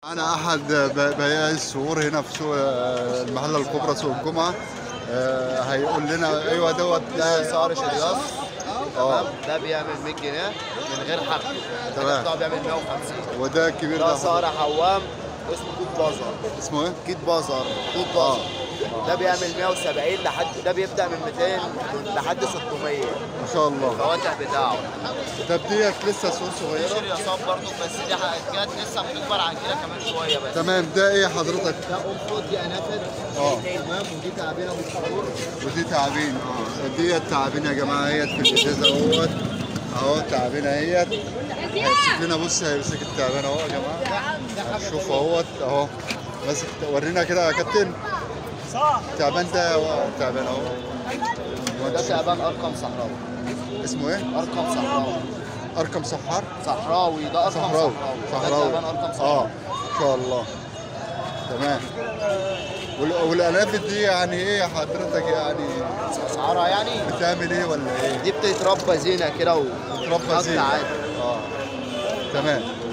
أنا أحد ب- بياعي الصور هنا في سوق آه، المحلة الكبرى سوق الجمعة آه، هيقول لنا أيوه دوت ده صار شرياص اه ده بيعمل 100 جنيه من غير حق تمام. ده بيعمل 150 وده الكبير ده ده صار حوام اسمه كوت بازر اسمه إيه؟ كيت بازر كوت بازر ده بيعمل 170 لحد ده بيبدا من 200 لحد 600 ما شاء الله الفواتح بتاعه طب ديت لسه سور في صغيرة شرياصات برضه بس دي حاجات لسه بتكبر عن كده كمان شويه بس تمام ده إيه حضرتك؟ ده قنفذ دي انافذ اه تمام ودي تعابينه بالشهور ودي تعابين اه ديت تعابين يا جماعة اهيت في الإزاز اهوت اهو تعابين اهيت هيمسك لنا بص هيمسك التعبان اهو يا جماعة شوف اهوت اهو ماسك ورينا كده يا كابتن التعبان ده هو التعبان اهو ده تعبان ارقم صحراوي اسمه ايه؟ ارقم صحراوي ارقم سحار صحراوي ده ارقم صحراوي صحراوي ده تعبان ارقم اه صحراوي ان شاء الله تمام وال- والانافذ دي يعني ايه حضرتك يعني اسعارها يعني بتعمل ايه ولا ايه؟ دي بتتربى زينه كده و تربى حط زين عادي اه تمام